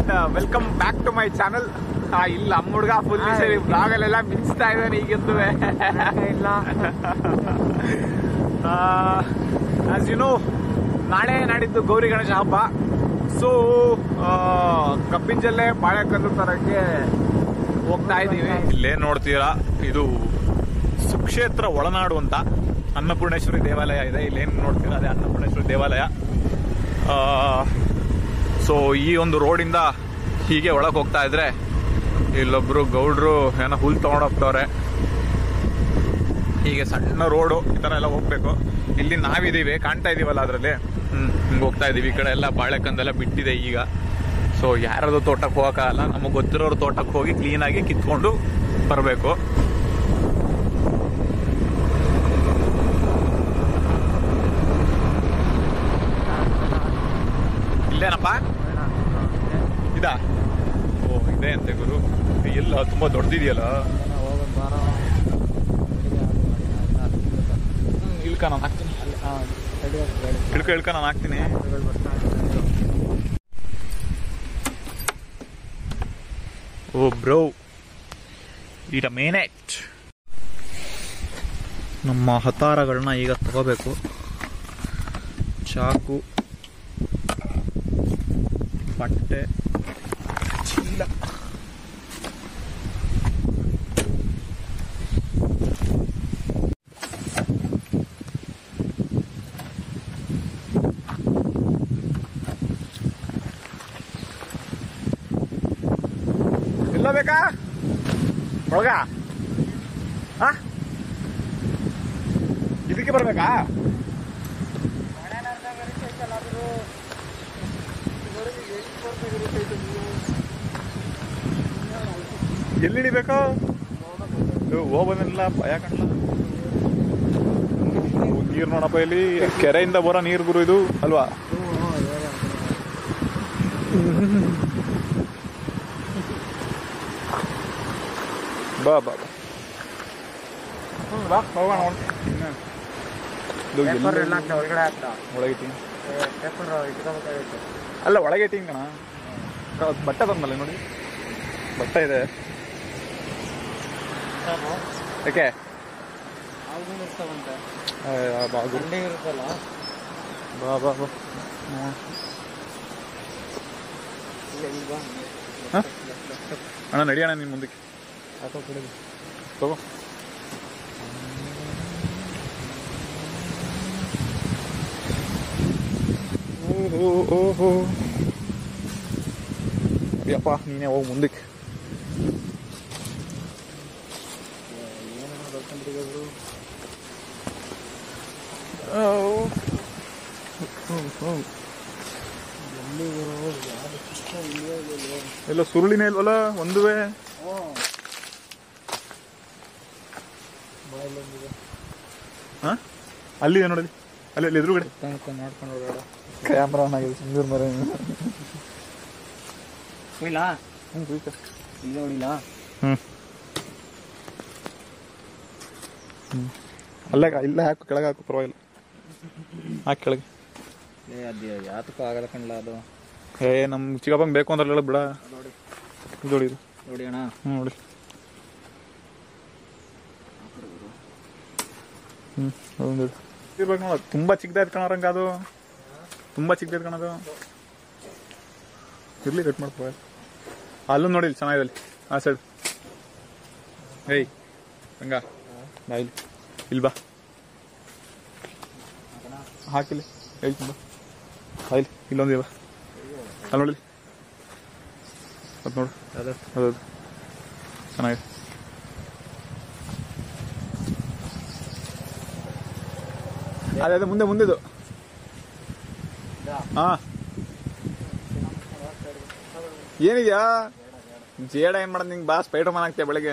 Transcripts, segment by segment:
And welcome back to my channel ಇಲ್ಲ ನಮ್ಮ ಹುಡುಗ ಫುಲ್ ಸರಿ ಬ್ಲಾಗಲ್ಲೆಲ್ಲ ಮಿಂಚ್ತಾ ಇದ್ದಾನೆ ಈಗಂತೂ ಇಲ್ಲ ಆಸ್ ಯು ನೋ ನಾಳೆ ನಾಡಿದ್ದು ಗೌರಿ ಗಣೇಶ ಹಬ್ಬ ಸೊ ಕಬ್ಬಿನ ಜಲ್ಲೆ ಬಾಳೆಕಲ್ಲು ತರಕ್ಕೆ ಹೋಗ್ತಾ ಇದ್ದೀವಿ ಇಲ್ಲೇ ನೋಡ್ತೀರಾ ಇದು ಸುಕ್ಷೇತ್ರ ಒಳನಾಡು ಅಂತ ಅನ್ನಪೂರ್ಣೇಶ್ವರಿ ದೇವಾಲಯ ಇದೆ ಇಲ್ಲೇನು ನೋಡ್ತೀರಾ ಅದೇ ಅನ್ನಪೂರ್ಣೇಶ್ವರಿ ದೇವಾಲಯ ಸೊ ಈ ಒಂದು ರೋಡಿಂದ ಹೀಗೆ ಒಳಗೆ ಹೋಗ್ತಾ ಇದ್ರೆ ಇಲ್ಲೊಬ್ರು ಗೌಡ್ರು ಏನೋ ಹುಲ್ ತಗೊಂಡೋಗ್ತವ್ರೆ ಹೀಗೆ ಸಣ್ಣ ರೋಡು ಈ ಥರ ಎಲ್ಲ ಹೋಗ್ಬೇಕು ಇಲ್ಲಿ ನಾವಿದ್ದೀವಿ ಕಾಣ್ತಾ ಇದೀವಲ್ಲ ಅದರಲ್ಲಿ ಹ್ಮ್ ಹಿಂಗೆ ಹೋಗ್ತಾ ಇದೀವಿ ಈ ಕಡೆ ಎಲ್ಲ ಬಾಳೆಕಂದೆಲ್ಲ ಬಿಟ್ಟಿದೆ ಈಗ ಸೊ ಯಾರದು ತೋಟಕ್ಕೆ ಹೋಗೋಕ್ಕಾಗಲ್ಲ ನಮಗೆ ಗೊತ್ತಿರೋರು ತೋಟಕ್ಕೆ ಹೋಗಿ ಕ್ಲೀನಾಗಿ ಕಿತ್ಕೊಂಡು ಬರಬೇಕು ಇಲ್ಲೇನಪ್ಪ ಇದಾ ಓ ಇದೆ ಅಂತೆ ಗುರು ಎಲ್ಲ ತುಂಬಾ ದೊಡ್ಡದಿದೆಯಲ್ಲ ಹೋಗೋದು ಬಾರ ಇಳ್ಕ ನಾನು ಹಾಕ್ತೀನಿ ಇಳ್ಕ ಇಳ್ಕ ನಾನು ಹಾಕ್ತೀನಿ ಓ ಬ್ರೋ ಈಟ ಮೇನೆಟ್ ನಮ್ಮ ಹತಾರಗಳನ್ನ ಈಗ ತಗೋಬೇಕು ಚಾಕು ಬಟ್ಟೆ ಚೀಲ ಎಲ್ಲ ಬೇಕಾ ಒಳಗ ಆ? ಇದಕ್ಕೆ ಬರ್ಬೇಕಾ ಎಲ್ಲಿ ಹಿಡಿಬೇಕಾ ಹೋಗೋದಿಲ್ಲ ಭಯ ಕಣ್ಣ ನೀರು ನೋಡಪ್ಪ ಇಲ್ಲಿ ಕೆರೆಯಿಂದ ಬರೋ ನೀರು ಗುರು ಇದು ಅಲ್ವಾ ಬಾ ಬಾ ಬಾ ಹ್ಮ್, ಬಾ ಹೋಗೋಣ ಹೋಗೋಣ. ಇನ್ನು. ಇದು ಪೇಪರ್ ಎಲ್ಲಿ- ಎಲ್ಲ ಒಳಗಡೆ ಹಾಕ್ತಾ ಒಳಗಿಟ್ಟಿ ಪೇಪರ್ ಇಟ್ಕೋಬೇಕಾಗಿತ್ತು ಅಲ್ಲ ಒಳಗೆ ಇಟ್ಟಿಂಗ್ ಕಣ ಕ- ಬಟ್ಟೆ ಬಂದಲ್ಲ ನೋಡಿ ಬಟ್ಟೆ ಇದೆ ಯಾಕೆ ಅವ್ನು ಇರ್ತಾವಂತೆ ಆ, ಆ, ಬಾ ಗುರು. ಗುಂಡಿ ಇರುತ್ತಲ್ಲ ಬಾ ಬಾ ಬಾ ಹ್ಮ್. ಇಲ್ಲ ಇಲ್ಲಿ ಬಾ ಹ? ಅಣ್ಣ ನಡಿಯೋಣ ನೀನು ಮುಂದಕ್ಕೆ ಹಾಕೋ ಬಿಡಿ ತಗೋ ಓಹೋ ಓಹೋ ಅಯ್ಯಪ್ಪ ನೀನೇ ಹೋಗಿ ಮುಂದಕ್ಕೆ ಏನೇನೋ ಬರ್ಕೊಂಡ್ಬಿಟ್ಟಿದ್ರು ಎಲ್ಲಿ ಗುರು ಯಾರು ಚಿಕ್ಕ ಇಲ್ಲೇ ಇಲ್ಲ ಎಲ್ಲ ಸುರುಳಿನೇ ಇಲ್ವಲ್ಲ ಒಂದುವೆ ಬಾಯಲ್ಲೊಂದಿದೆ ಹಾ ಅಲ್ಲಿದೆ ನೋಡಿ ಅಲ್ಲಿ ಅಲ್ಲಿ ಎದುರುಗಡೆ ಸುತ್ತಮುತ್ತ ಮಾಡ್ಕೊಂಡು ಓಡಾಡ ಕ್ಯಾಮ್ರಾ ಆನ್ ಆಗಿದೆ ಸುಂದರ್ ಮರ ಇಲ್ಲ ಹ್ಞೂ ಇಲ್ಲಿ ನೋಡಿಲ್ಲ ಹ್ಞೂ ಅಲ್ಲೇ ಇಲ್ಲೇ ಹಾಕು ಕೆಳಗೆ ಹಾಕು ಪರವಾಗಿಲ್ಲ ಹಾಕಿ ಕೆಳಗೆ ಏ ಅದು ಯಾತಕ್ಕೂ ಆಗಲ್ಲ ಕಣ್ಲ ಅದು ಏ ನಮ್ಮ ಚಿಕ್ಕಪ್ಪಂಗೆ ಬೇಕು ಅಂದ್ರಲ್ಲ ಬಿಡ ನೋಡಿ ಇದು ನೋಡಿ ಇದು ನೋಡಿ ಅಣ್ಣ ಹ್ಞೂ ನೋಡಿ ಹ್ಞೂ ಅದೊಂದು ಇರ್ಬೇಕು ನೋಡ ತುಂಬ ಚಿಕ್ಕದಾಯ್ತು ಕಣರಂಗ ಅದು ತುಂಬ ಚಿಕ್ಕದಾಯ್ತು ಕಣದು ಇರ್ಲಿ ಕಟ್ ಮಾಡ್ಕೋ ಅಲ್ಲೂ ನೋಡಿ ಇಲ್ಲಿ ಚೆನ್ನಾಗಿದೆ ಅಲ್ಲಿ ಆ ಸೈಡ್ ಏಯ್ ಹಂಗ ಬಾ ಇಲ್ಲಿ ಇಲ್ಲಿ ಬಾ ಹಾಕಿಲ್ಲಿ ಹೇಳ್ತೀನಿ ಬಾ ಬಾ ಇಲ್ಲಿ ಇಲ್ಲೊಂದು ಬಾ ಅಲ್ಲಿ ನೋಡಿ ಅದು ನೋಡು ಅದು ಹೌದು ಚೆನ್ನಾಗಿದೆ ಅದೇ ಅದೇ ಮುಂದೆ ಮುಂದೆದು ಹಾ ಏನಿದ್ಯಾ ಜೇಡ ಏನ್ ಮಾಡೋದು ನಿಂಗೆ ಬಾ ಸ್ಪೈಡರ್ ಮನ್ ಆಗ್ತೀಯ ಬೆಳಗ್ಗೆ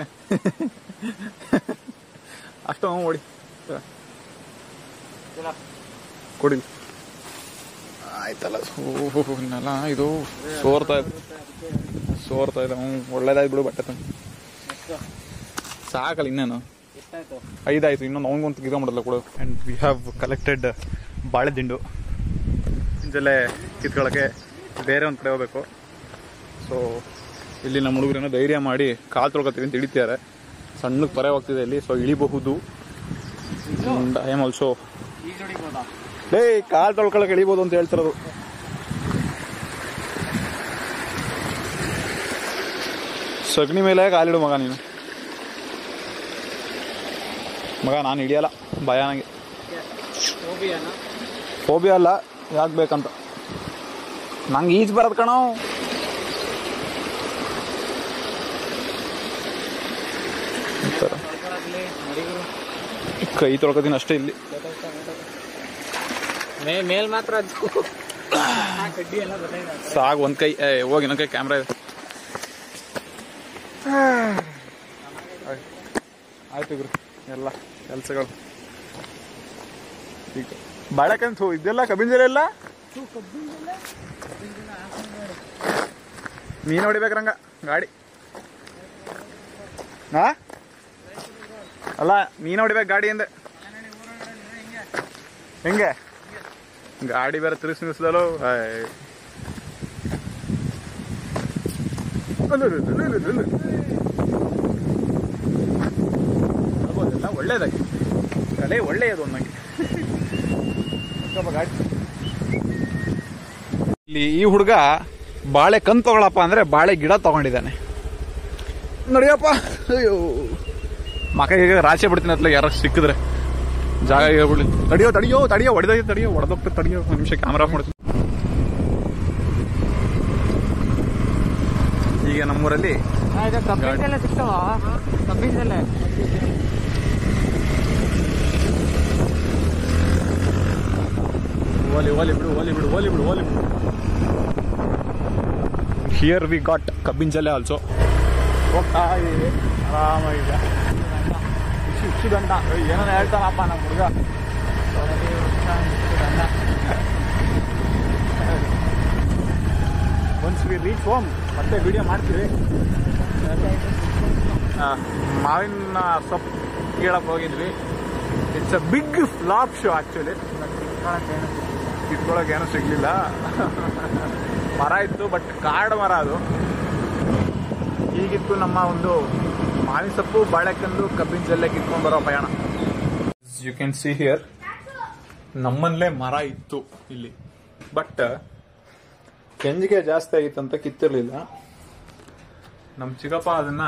ಅಷ್ಟು ಹ್ಞೂ ಓಡಿ ಕೊಡಿ ಆಯ್ತಲ್ಲ ಓಹೋ ಇನ್ನೆಲ್ಲ ಇದು ಸೋರ್ತಾ ಇದೆ ಸೋರ್ತಾ ಇದೆ ಹ್ಞೂ ಒಳ್ಳೇದಾಯ್ತು ಬಿಡು ಬಟ್ಟೆ ತಂದು ಸಾಕಲ್ಲ ಇನ್ನೇನು ಎಷ್ಟಾಯ್ತು ಐದಾಯ್ತು ಇನ್ನೊಂದು ಅವನಿಗೊಂದು ಗಿರ್ಕೊಂಬಿಡಲ್ಲ ಕೊಡು ಆ್ಯಂಡ್ ವಿ ಹ್ಯಾವ್ ಕಲೆಕ್ಟೆಡ್ ಬಾಳೆದಿಂಡು ಜೊಲೆ ಕಿತ್ಕೊಳ್ಳೋಕ್ಕೆ ಬೇರೆ ಒಂದು ಕಡೆ ಹೋಗ್ಬೇಕು ಸೊ ಇಲ್ಲಿ ನಮ್ಮ ಹುಡುಗರೇನೋ ಧೈರ್ಯ ಮಾಡಿ ಕಾಲು ತೊಳ್ಕೊತೀವಿ ಅಂತ ಇಳಿತಿದ್ದಾರೆ ಸಣ್ಣಕ್ಕೆ ಪರೆ ಹೋಗ್ತಿದೆ ಇಲ್ಲಿ ಸೊ ಇಳಿಬಹುದು ಐ ಆಮ್ ಆಲ್ಸೋ ಈಗ ಹೊಡಿಬೋದಾ ಲೇ ಕಾಲು ತೊಳ್ಕೊಳಕ್ಕೆ ಇಳಿಬೋದು ಅಂತ ಹೇಳ್ತಿರೋದು ಸಗಣಿ ಮೇಲೆ ಕಾಲಿಡು ಮಗ ನೀನು ಮಗ ನಾನು ಇಳಿಯಲ್ಲ ಭಯ ನನಗೆ ಹೋಗಿಯಾನ ಫೋಬಿ ಅಲ್ಲ ಯಾಕೆ ಬೇಕಂತ ನಂಗೆ ಈಜ್ ಬರೋದು ಕಣೋ ಈ ಥರ. ತೊಳ್ಕೊಳಕ್ಲಿ ಮರಿಗಳು ಕೈ ತೊಳ್ಕೊತೀನಿ ಅಷ್ಟೇ ಇಲ್ಲಿ ಮೇ ಮೇಲ್ ಮಾತ್ರ ಅದು ಆ ಕಡ್ಡಿ ಎಲ್ಲ ಗೊತ್ತಾಯ್ತು ಸಾಕು ಒಂದು ಕೈ ಏ ಹೋಗಿ ನನ್ನ ಕೈ ಕ್ಯಾಮ್ರಾ ಇದೆ ಆಯ್ತು ಗುರು ಎಲ್ಲ ಕೆಲಸಗಳು ಈಗ ಬಾಳೆಕಂತು ಇದೆಲ್ಲ ಕಬ್ಬಿನ ಜಲ ಎಲ್ಲ ಮೀನು ಹೊಡಿಬೇಕ್ರಂಗ ಗಾಡಿ ಹಾ ಅಲ್ಲ ಮೀನು ಹೊಡಿಬೇಕು ಗಾಡಿ ಅಂದೆ ಹೆಂಗೆ ಗಾಡಿ ಬೇರೆ ತಿರುಗಿಸಿ ನಿಲ್ಸಿದಲು ಆಗ್ಬೋದಲ್ಲ ಒಳ್ಳೇದಾಗಿ ಕಲೆ ಒಳ್ಳೆಯದು ನನಗೆ ಗಾಡಿ ಇಲ್ಲಿ ಈ ಹುಡುಗ ಬಾಳೆ ಕಣ್ ತಗೊಳಪ್ಪ ಅಂದ್ರೆ ಬಾಳೆ ಗಿಡ ತಗೊಂಡಿದ್ದಾನೆ ನಡಿಯಪ್ಪ ಅಯ್ಯೋ ಮಕ್ಕಳಿಗೆ ರಾಶಿ ಬಿಡ್ತೀನಿ ಅತ್ಲ ಯಾರು ಸಿಕ್ಕಿದ್ರೆ ಜಾಗ ಹೇಳ್ಬಿಡ್ಲಿ ತಡಿಯೋ ತಡಿಯೋ ತಡಿಯೋ ಹೊಡೆದೋಗಿ ತಡಿಯೋ ಹೊಡೆದೋಗ್ತದೆ ತಡಿಯೋ ಒಂದು ನಿಮಿಷ ಕ್ಯಾಮ್ರಾ ಮಾಡ್ತೀನಿ ಈಗ ನಮ್ಮೂರಲ್ಲಿ ಇದು ಕಬ್ಬಿಣದಲ್ಲೇ ಸಿಗ್ತಾವ ಕಬ್ಬಿಣದಲ್ಲೇ ಓಲಿ ಓಲಿ ಬಿಡು ಓಲಿ ಬಿಡು ಓಲಿ ಬಿಡು ಓಲಿ ಬಿಡು ಹಿಯರ್ ವಿ ಗಾಟ್ ಕಬ್ಬಿನ ಜಲ್ಲೆ ಆಲ್ಸೋ ಹೋಗ್ತಾ ಇದೀವಿ ಆರಾಮಾಗಿ ಇಷ್ಟು ಗಂಟ ಏನೋ ಹೇಳ್ತಾನಪ್ಪ ನಮ್ಮ ಹುಡುಗ ಒನ್ಸ್ ವಿ ರೀಚ್ ಹೋಮ್ ಮತ್ತೆ ವಿಡಿಯೋ ಮಾಡ್ತೀವಿ ಆ, ಮಾವಿನ ಸೊಪ್ಪು ಕೇಳಕ್ ಹೋಗಿದ್ವಿ it's a big flop show actually ಕಿತ್ಕೊಳಕ್ ಏನೂ ಸಿಗ್ಲಿಲ್ಲ ಮರ ಇತ್ತು ಬಟ್ ಕಾಡು ಮರ ಅದು ಹೀಗಿತ್ತು ನಮ್ಮ ಒಂದು ಮಾವಿನ ಸೊಪ್ಪು ಬಾಳೆಕಂದು ಕಬ್ಬಿನ ಜಲ್ಲೆ ಕಿತ್ಕೊಂಡ್ ಬರೋ ಪಯಣ ಯು ಕ್ಯಾನ್ ಸಿ ಹಿಯರ್ ನಮ್ಮಲ್ಲೇ ಮರ ಇತ್ತು ಇಲ್ಲಿ ಬಟ್ ಕೆಂಜಿಗೆ ಜಾಸ್ತಿ ಆಗಿತ್ತು ಅಂತ ಕಿತ್ತಿರ್ಲಿಲ್ಲ ನಮ್ಮ ಚಿಕ್ಕಪ್ಪ ಅದನ್ನ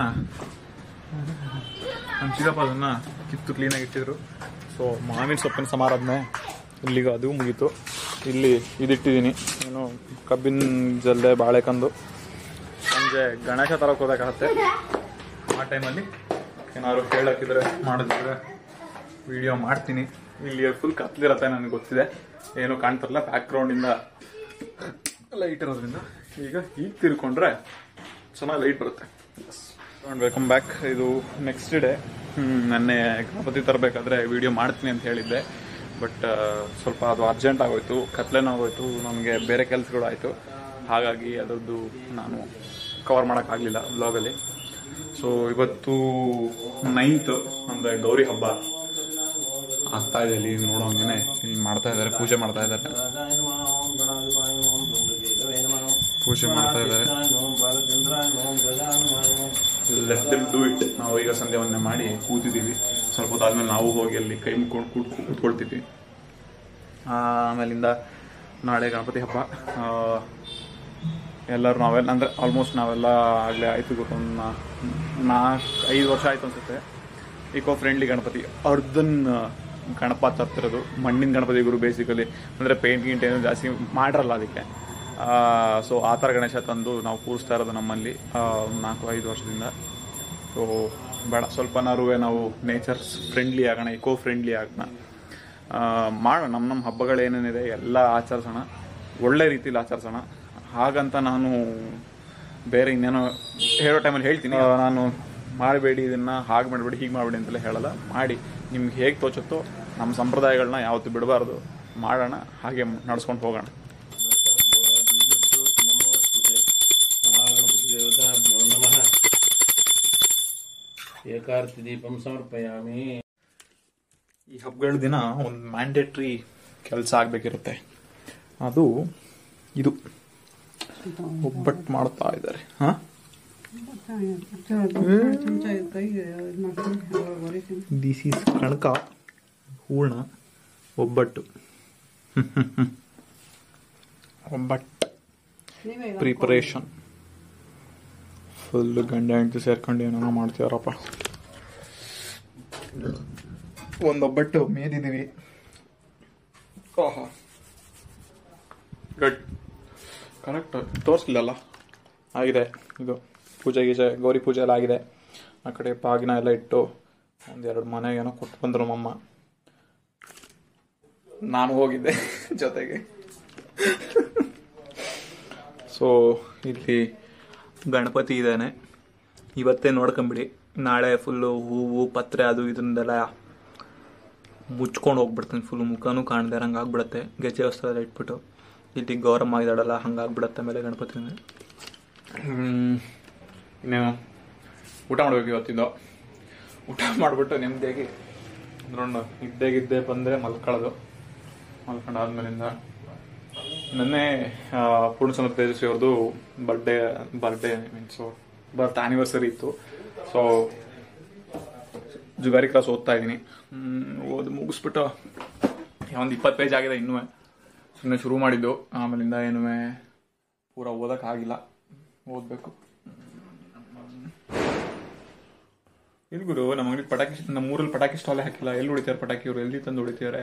ನಮ್ಮ ಚಿಕ್ಕಪ್ಪ ಅದನ್ನ ಕಿತ್ತು ಕ್ಲೀನಾಗಿ ಇಟ್ಟಿದ್ರು ಸೊ ಮಾವಿನ ಸೊಪ್ಪಿನ ಸಮಾರಾಧನೆ ಇಲ್ಲಿಗೆ ಅದು ಮುಗೀತು ಇಲ್ಲಿ ಇದಿಟ್ಟಿದ್ದೀನಿ ಏನು ಕಬ್ಬಿನ ಜಲ್ಲೆ ಬಾಳೆಕಂದು ಸಂಜೆ ಗಣೇಶ ತರಕ್ಕೆ ಹೋಗಬೇಕಾಗತ್ತೆ ಆ ಟೈಮಲ್ಲಿ ಏನಾದ್ರು ಹೇಳಕ್ಕಿದ್ರೆ ಮಾಡಿದ್ರೆ ವಿಡಿಯೋ ಮಾಡ್ತೀನಿ ಇಲ್ಲಿ ಫುಲ್ ಕತ್ಲಿರತ್ತೆ ನನಗೆ ಗೊತ್ತಿದೆ ಏನು ಕಾಣ್ತಿರಲ್ಲ ಬ್ಯಾಕ್ಗ್ರೌಂಡಿಂದ ಲೈಟ್ ಇರೋದ್ರಿಂದ ಈಗ ಈಗ ತಿರ್ಕೊಂಡ್ರೆ ಚೆನ್ನಾಗಿ ಲೈಟ್ ಬರುತ್ತೆ ವೆಲ್ಕಮ್ ಬ್ಯಾಕ್ ಇದು ನೆಕ್ಸ್ಟ್ ಡೇ ನೆನ್ನೆ ಗಣಪತಿ ತರಬೇಕಾದ್ರೆ ವಿಡಿಯೋ ಮಾಡ್ತೀನಿ ಅಂತ ಹೇಳಿದ್ದೆ ಬಟ್ ಸ್ವಲ್ಪ ಅದು ಅರ್ಜೆಂಟ್ ಆಗೋಯ್ತು ಕತ್ಲೆನೂ ಆಗೋಯ್ತು ನನಗೆ ಬೇರೆ ಕೆಲಸಗಳು ಆಯಿತು ಹಾಗಾಗಿ ಅದರದ್ದು ನಾನು ಕವರ್ ಮಾಡೋಕ್ಕಾಗಲಿಲ್ಲ ಬ್ಲಾಗಲ್ಲಿ ಸೊ ಇವತ್ತು ನೈನ್ತ್ ಅಂದರೆ ಗೌರಿ ಹಬ್ಬ ಆಗ್ತಾ ಇದೆ ಇಲ್ಲಿ ನೋಡೋ ಹಂಗೇನೆ ಇಲ್ಲಿ ಮಾಡ್ತಾ ಇದ್ದಾರೆ ಪೂಜೆ ಮಾಡ್ತಾ ಇದ್ದಾರೆ ಪೂಜೆ ಮಾಡ್ತಾ ಇದ್ದಾರೆ ಲೆಟ್ ದೆಮ್ ಡೂ ಇಟ್ ನಾವು ಈಗ ಸಂಧ್ಯೆ ವಂದನೆ ಮಾಡಿ ಕೂತಿದ್ದೀವಿ ಸ್ವಲ್ಪ ಹೊತ್ತಾದ್ಮೇಲೆ ನಾವು ಹೋಗಿ ಅಲ್ಲಿ ಕೈ ಮುಕ್ಕೊಂಡು ಕೂತ್ ಕೂತ್ಕೊಳ್ತೀವಿ ಆಮೇಲಿಂದ ನಾಳೆ ಗಣಪತಿ ಹಬ್ಬ ಆ, ಎಲ್ಲರೂ ನಾವೆಲ್ಲ ಅಂದ್ರೆ ಆಲ್ಮೋಸ್ಟ್ ನಾವೆಲ್ಲ ಆಗಲೇ ಆಯ್ತು ಒಂದು ನಾಲ್ಕು ಐದು ವರ್ಷ ಆಯ್ತು ಅನ್ಸುತ್ತೆ ಇಕೋ ಫ್ರೆಂಡ್ಲಿ ಗಣಪತಿ ಅರ್ಧನ್ ಗಣಪ ತರ್ತಿರೋದು ಮಣ್ಣಿನ ಗಣಪತಿ ಗುರು ಬೇಸಿಕಲಿ ಅಂದರೆ ಪೇಂಟ್ ಗಿಂಟ್ ಏನು ಜಾಸ್ತಿ ಮಾಡಿರಲ್ಲ ಅದಕ್ಕೆ ಸೊ ಆ ಥರ ಗಣೇಶ ತಂದು ನಾವು ಕೂರಿಸ್ತಾ ಇರೋದು ನಮ್ಮಲ್ಲಿ ಆ, ಒಂದ್ ನಾಲ್ಕು ಐದು ವರ್ಷದಿಂದ ಸೊ ಬೇಡ ಸ್ವಲ್ಪನಾರು ನಾವು ನೇಚರ್ಸ್ ಫ್ರೆಂಡ್ಲಿ ಆಗೋಣ ಇಕೋ ಫ್ರೆಂಡ್ಲಿ ಆಗೋಣ ಆ, ಮಾಡೋಣ ನಮ್ಮ ನಮ್ಮ ಹಬ್ಬಗಳೇನೇನಿದೆ ಎಲ್ಲ ಆಚರಿಸೋಣ ಒಳ್ಳೆ ರೀತಿಲಿ ಆಚರಿಸೋಣ ಹಾಗಂತ ನಾನು ಬೇರೆ ಇನ್ನೇನೋ ಹೇಳೋ ಟೈಮಲ್ಲಿ ಹೇಳ್ತೀನಿ ಆ, ನಾನು ಮಾಡಬೇಡಿ ಇದನ್ನ ಹಾಗೆ ಮಾಡಬೇಡಿ ಹೀಗೆ ಮಾಡಬೇಡಿ ಅಂತೆಲ್ಲ ಹೇಳಲ್ಲ ಮಾಡಿ ನಿಮ್ಗೆ ಹೇಗೆ ತೋಚುತ್ತೋ ನಮ್ಮ ಸಂಪ್ರದಾಯಗಳನ್ನ ಯಾವತ್ತೂ ಬಿಡಬಾರ್ದು ಮಾಡೋಣ ಹಾಗೆ ನಡ್ಸ್ಕೊಂಡು ಹೋಗೋಣ ಏಕಾರ್ತಿ ದೀಪಂ ಸಮರ್ಪಯಾಮಿ ಈ ಹಬ್ಬಗಳ ದಿನ ಒಂದು ಮ್ಯಾಂಡೇಟ್ರಿ ಕೆಲಸ ಆಗಬೇಕಿರುತ್ತೆ ಅದು ಇದು ಒಬ್ಬಟ್ಟು ಮಾಡ್ತಾ ಇದ್ದಾರೆ ಹಾ ಚಮಚ ಕೈಗೆ ಇದು ಮಾಡ್ಕೊಂಡು ಹೊರಿತೀನಿ ದಿಸ್ ಈಸ್ ಕಣಕ ಹೂರ್ಣ ಒಬ್ಬಟ್ಟು ಒಬ್ಬಟ್ಟು ನೀವೇ ಪ್ರಿಪರೇಷನ್ ಫುಲ್ ಗಂಡ ಹೆಂಡತಿ ಸೇರ್ಕೊಂಡು ಏನೋ ಮಾಡ್ತೀವಾರಪ್ಪ ಒಂದು ಒಬ್ಬಟ್ಟು ಮೇದಿದ್ದೀವಿ ಓಹೋ ಗುಡ್ ಕರೆಕ್ಟ್ ತೋರಿಸ್ಲಿಲ್ಲಲ್ಲ ಆಗಿದೆ ಇದು ಪೂಜೆ ಗೀಜೆ ಗೌರಿ ಪೂಜೆ ಎಲ್ಲ ಆಗಿದೆ ಆ ಕಡೆ ಬಾಗಿನ ಎಲ್ಲ ಇಟ್ಟು ಒಂದೆರಡು ಮನೆಗೇನೋ ಕೊಟ್ಟು ಬಂದರು ನಮ್ಮಮ್ಮ ನಾನು ಹೋಗಿದ್ದೆ ಜೊತೆಗೆ ಸೊ ಇಲ್ಲಿ ಗಣಪತಿ ಇದ್ದಾನೆ ಇವತ್ತೇ ನೋಡ್ಕೊಂಬಿಡಿ ನಾಳೆ ಫುಲ್ಲು ಹೂವು ಪತ್ರೆ ಅದು ಇದನ್ನೆಲ್ಲ ಮುಚ್ಕೊಂಡು ಹೋಗ್ಬಿಡ್ತಾನೆ ಫುಲ್ ಮುಖನೂ ಕಾಣದೆ ಹಂಗೆ ಆಗ್ಬಿಡುತ್ತೆ ಗೆಜ್ಜೆ ವಸ್ತ್ರ ಇಟ್ಬಿಟ್ಟು ಇಲ್ಲಿ ಗೌರಮ್ಮ ಇದ್ದಾಳಲ್ಲ ಹಂಗಾಗ್ಬಿಡತ್ತೆ ಮೇಲೆ ಗಣಪತಿ ಇನ್ನೇನು ಊಟ ಮಾಡ್ಬೇಕು ಇವತ್ತಿಂದು ಊಟ ಮಾಡಿಬಿಟ್ಟು ನೆಮ್ಮದಿಯಾಗಿ ನೋಡೋಣ ಇದ್ದೇಗಿದ್ದೆ ಬಂದರೆ ಮಲ್ಕೊಳ್ಳೋದು ಮಲ್ಕೊಂಡಾದ್ಮೇಲಿಂದ ನೆನ್ನೆ ಆ, ಪೂರ್ಣಚಂದ್ರ ತೇಜಸ್ವಿ ಅವ್ರದ್ದು birthday birthday means birth anniversary ಇತ್ತು ಸೊ ಜುಗಾರಿ ಕ್ಲಾಸ್ ಓದ್ತಾ ಇದ್ದೀನಿ ಓದಿ ಮುಗಿಸ್ಬಿಟ್ಟು ಒಂದು ಇಪ್ಪತ್ತು ಪೇಜ್ ಆಗಿದೆ ಇನ್ನೂ ಸುಮ್ಮನೆ ಶುರು ಮಾಡಿದ್ದು ಆಮೇಲಿಂದ ಏನೂ ಪೂರ ಓದೋಕ್ಕಾಗಿಲ್ಲ ಓದಬೇಕು ಎಲ್ಲಿ ಗುರು ನಮ್ಮ ಅಂಗಡಿ ಪಟಾಕಿ ನಮ್ಮ ಊರಲ್ಲಿ ಪಟಾಕಿ ಸ್ಟಾಲೇ ಹಾಕಿಲ್ಲ ಎಲ್ಲಿ ಹೊಡಿತಾರೆ ಪಟಾಕಿ ಇವರು ಎಲ್ಲಿ ತಂದು ಹೊಡಿತಾರೆ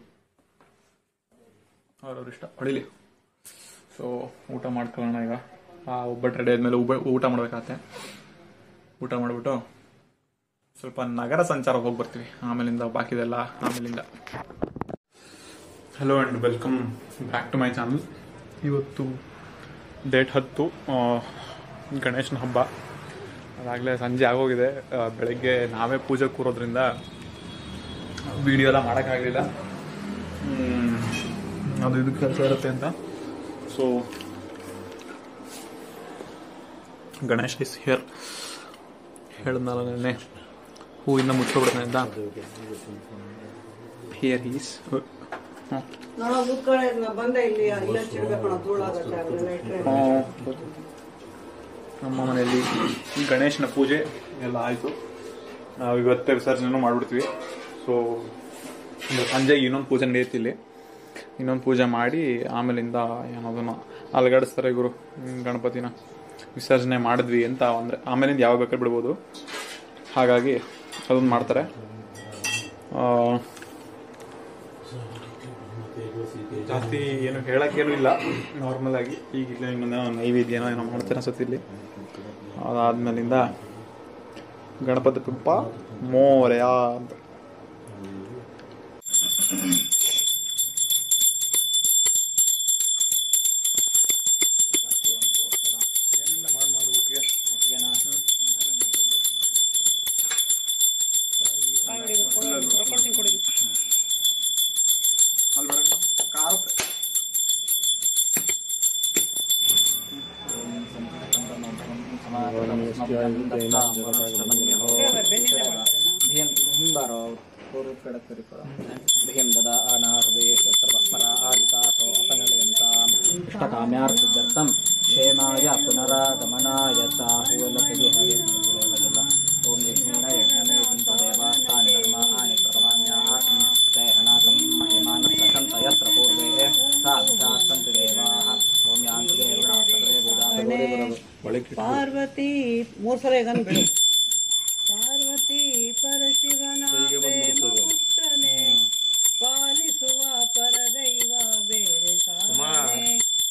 ಅವ್ರವ್ರ ಇಷ್ಟ ಹೊಡಿಲಿ ಸೊ ಊಟ ಮಾಡ್ಕೊಳ್ಳೋಣ ಈಗ ಆ ಒಬ್ಬಟ್ಟು ರೆಡಿ ಆದ್ಮೇಲೆ ಉಬ್ಬ ಊಟ ಮಾಡ್ಬೇಕಾಗತ್ತೆ ಊಟ ಮಾಡಿಬಿಟ್ಟು ಸ್ವಲ್ಪ ನಗರ ಸಂಚಾರ ಹೋಗಿ ಬರ್ತೀವಿ ಆಮೇಲಿಂದ ಬಾಕಿದೆಲ್ಲ ಆಮೇಲಿಂದ hello and welcome back to my channel ಇವತ್ತು ಡೇಟ್ ಹತ್ತು ಆ, ಗಣೇಶನ ಹಬ್ಬ ಅದಾಗಲೇ ಸಂಜೆ ಆಗೋಗಿದೆ ಆ, ಬೆಳಗ್ಗೆ ನಾವೇ ಪೂಜೆ ಕೂರೋದ್ರಿಂದ ವಿಡಿಯೋ ಎಲ್ಲ ಮಾಡೋಕ್ಕಾಗಲಿಲ್ಲ ಹ್ಮ್, ಅದು ಇದು ಕೆಲಸ ಇರುತ್ತೆ ಅಂತ ಸೊ ಗಣೇಶ್ ಇಸ್ ಹಿಯರ್ ಹೇಳಿದ್ನಲ್ಲ ನೆನ್ನೆ ಹೂವಿಂದ ಮುಚ್ಕೊಬಿಡ್ತಾನೆ ಅಂತ ಹಿಯರ್ ಈಸ್ ನೋಡೋ ಮುಕ್ಕಳೆ ಬಂದೆ ಇಲ್ಲಿ ಇಲ್ಲ ಚಿಡ್ಬೇಕು ನಾವು ಧೂಳಾಗತ್ತೆ ಅಲ್ಲೆಲ್ಲ ಇಟ್ರೆ ನಮ್ಮ ಮನೆಯಲ್ಲಿ ಗಣೇಶನ ಪೂಜೆ ಎಲ್ಲ ಆಯಿತು ನಾವು ಇವತ್ತೇ ವಿಸರ್ಜನೆ ಮಾಡಿಬಿಡ್ತೀವಿ ಸೊ ಸಂಜೆ ಇನ್ನೊಂದು ಪೂಜೆ ನಡೆಯುತ್ತೆ ಇಲ್ಲಿ ಇನ್ನೊಂದು ಪೂಜೆ ಮಾಡಿ ಆಮೇಲಿಂದ ಏನೋದನ್ನು ಅಲಗಡಿಸ್ತಾರೆ ಗುರು ಹ್ಮ್, ಗಣಪತಿನ ವಿಸರ್ಜನೆ ಮಾಡಿದ್ವಿ ಅಂತ ಅಂದರೆ ಆಮೇಲಿಂದ ಯಾವಾಗ ಬೇಕಾದ್ರೆ ಬಿಡ್ಬೋದು ಹಾಗಾಗಿ ಅದನ್ನು ಮಾಡ್ತಾರೆ ಆ, ಜಾಸ್ತಿ ಏನು ಹೇಳಕ್ಕೇನು ಇಲ್ಲ ನಾರ್ಮಲ್ ಆಗಿ ಈಗ ಇಲ್ಲ ಇನ್ನೊಂದೇನೋ ನೈವೇದ್ಯನೋ ಏನೋ ಮಾಡ್ತಾರೆ ಅನ್ಸುತ್ತೆ ಇಲ್ಲಿ ಅದಾದ್ಮೇಲಿಂದ ಗಣಪತಿ ಪಪ್ಪ ಮೋರ್ಯ ಅಂತ ಕೊಡ್ತೀನಿ ಕೊಡಿ ಬೆನ್ನಿಂದ ಮಾಡ್ತಾರೇನಾ धियं हिम्बारो धियं ददा अनाहृदयेश्वत्र परा आदितासो अपनलयन्ताम् इष्टकाम्यार्थित्यर्थं क्षेमाय पुनरागमनाय चाहुवलपदिहरिं ॐ यज्ञेन यज्ञमे तदेवास्तानि धर्माणि प्रथमान्यासन् ते हनाकं महिमानः सखन्त यत्र पूर्वे साक्षात् देवाः ॐ यान्त्रिके रुणासकरे बुधा ಪಾರ್ವತಿ ಮೂರ್ ಸಲ ಈಗ ಬಿಡು ಪಾರ್ವತಿ ಪರಶಿವನ ಪುತ್ರನೇ ಪಾಲಿಸುವ ಪರದೈವ ಬೇರೆ ಕಾರಣೆ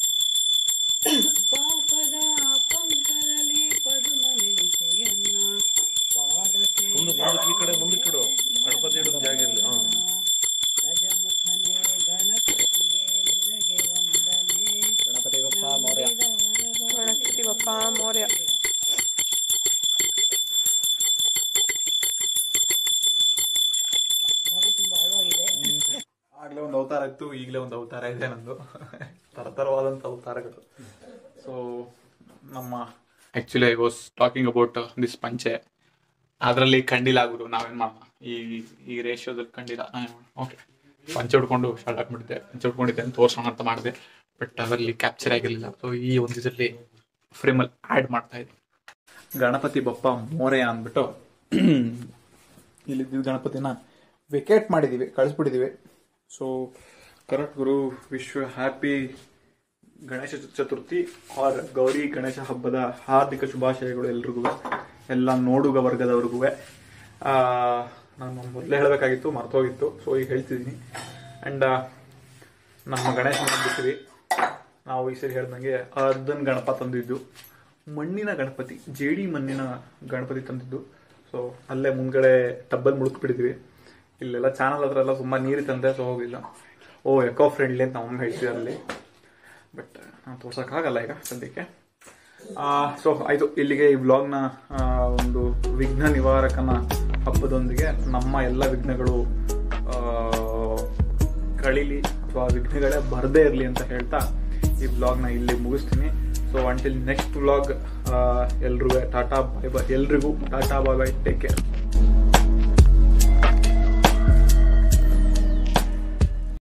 ಪಾಪದ ಪಂಕದಲ್ಲಿ ಪದುಮ ನಿಲ್ಲಿಸಿಯನ್ನ ಪಾದ ಈ ಕಡೆ ಮುಂದಕ್ಕಿಡು ಗಣಪತಿ ಗಜಮುಖನೇ ಗಣಪತಿಗೆ ನಿನಗೆ ವಂದನೆ ಗಣಪತಿ ಬಪ್ಪ ಮೌರ್ಯ ಗಣಪತಿ ಬಪ್ಪ ಮೌರ್ಯ ಬಾವಿ ತುಂಬಾ ಆಳವಾಗಿದೆ ಆಗ್ಲೇ ಒಂದು ಅವತಾರ ಇತ್ತು ಈಗಲೇ ಒಂದು ಅವತಾರ ಇದೆ ನಂದು ತರತರವಾದಂಥ ಅವತಾರಗಳು ಸೊ ನಮ್ಮ actually I was talking about this ಪಂಚೆ ಅದರಲ್ಲಿ ಕಂಡಿಲ್ಲ ಗುರು ನಾವೇನು ಮಾಡೋಣ ಈ ಈ ರೇಷಿಯೋದಲ್ಲಿ ಕಂಡಿಲ್ಲ ಓಕೆ ಪಂಚೆ ಉಡ್ಕೊಂಡು ಶಾರ್ಟ್ ಹಾಕ್ಬಿಟ್ಟಿದ್ದೆ ಪಂಚೆ ಉಡ್ಕೊಂಡಿದ್ದೆ ಅಂತ ತೋರ್ಸೋಣ ಅಂತ ಮಾಡಿದೆ ಬಟ್ ಅಲ್ಲಿ ಕ್ಯಾಪ್ಚರ್ ಆಗಿರಲಿಲ್ಲ ಸೊ ಈ ಒಂದು ಇದರಲ್ಲಿ ಫ್ರೇಮಲ್ಲಿ ಆ್ಯಡ್ ಮಾಡ್ತಾ ಇದ್ದೆ ಗಣಪತಿ ಬಪ್ಪ ಮೋರೆಯ ಅಂದ್ಬಿಟ್ಟು ಇಲ್ಲಿದ್ದ ಗಣಪತಿನ ವೆಕೇಟ್ ಮಾಡಿದ್ದೀವಿ ಕಳಿಸ್ಬಿಟ್ಟಿದ್ದೀವಿ ಸೊ ಕರೆಕ್ಟ್ ಗುರು ವಿಶ್ವ ಹ್ಯಾಪಿ ಗಣೇಶ ಚತುರ್ಥಿ ಆರ್ ಗೌರಿ ಗಣೇಶ ಹಬ್ಬದ ಹಾರ್ದಿಕ ಶುಭಾಶಯಗಳು ಎಲ್ರಿಗೂ ಎಲ್ಲ ನೋಡುಗ ವರ್ಗದವ್ರಿಗೂ ನಾನು ಮೊದಲೇ ಹೇಳಬೇಕಾಗಿತ್ತು ಮರ್ತೋಗಿತ್ತು ಸೊ ಈಗ ಹೇಳ್ತಿದ್ದೀನಿ ಆ್ಯಂಡ್ ನಮ್ಮ ಗಣೇಶನ ಬಿಟ್ಟಿವಿ ನಾವು ಈ ಸರಿ ಹೇಳ್ದಂಗೆ ಅರ್ಧನ್ ಗಣಪ ತಂದಿದ್ದು ಮಣ್ಣಿನ ಗಣಪತಿ ಜೇಡಿ ಮಣ್ಣಿನ ಗಣಪತಿ ತಂದಿದ್ದು ಸೊ ಅಲ್ಲೇ ಮುಂದ್ಗಡೆ ಟಬ್ಬಲ್ಲಿ ಮುಳುಕ್ಬಿಟ್ಟಿದ್ವಿ ಇಲ್ಲೆಲ್ಲ ಚಾನಲ್ ಹತ್ರ ಎಲ್ಲ ತುಂಬ ನೀರು ತಂದೆ ಸೊ ಹೋಗಿಲ್ಲ ಓ ಎಕೋ ಫ್ರೆಂಡ್ಲಿ ಅಂತ ನಮ್ಮ ಹೇಳ್ತಿದ್ದಾರೆ ಅಲ್ಲಿ ಬಟ್ ನಾನು ತೋರ್ಸೋಕ್ಕಾಗಲ್ಲ ಈಗ ಸದ್ಯಕ್ಕೆ ಸೊ ಆಯಿತು ಇಲ್ಲಿಗೆ ಈ ವ್ಲಾಗ್ನ ಒಂದು ವಿಘ್ನ ನಿವಾರಕನ ಹಬ್ಬದೊಂದಿಗೆ ನಮ್ಮ ಎಲ್ಲ ವಿಘ್ನಗಳು ಆ, ಕಳೀಲಿ ಅಥವಾ ವಿಘ್ನಗಳೇ ಬರದೇ ಇರಲಿ ಅಂತ ಹೇಳ್ತಾ ಈ ವ್ಲಾಗ್ನ ಇಲ್ಲಿ ಮುಗಿಸ್ತೀನಿ ಸೊ ಅಂಟಿಲ್ ನೆಕ್ಸ್ಟ್ ವ್ಲಾಗ್ ಎಲ್ರಿಗೂ ಟಾಟಾ ಬಾಯ್ ಬಾಯ್ ಎಲ್ರಿಗೂ tata bye bye take care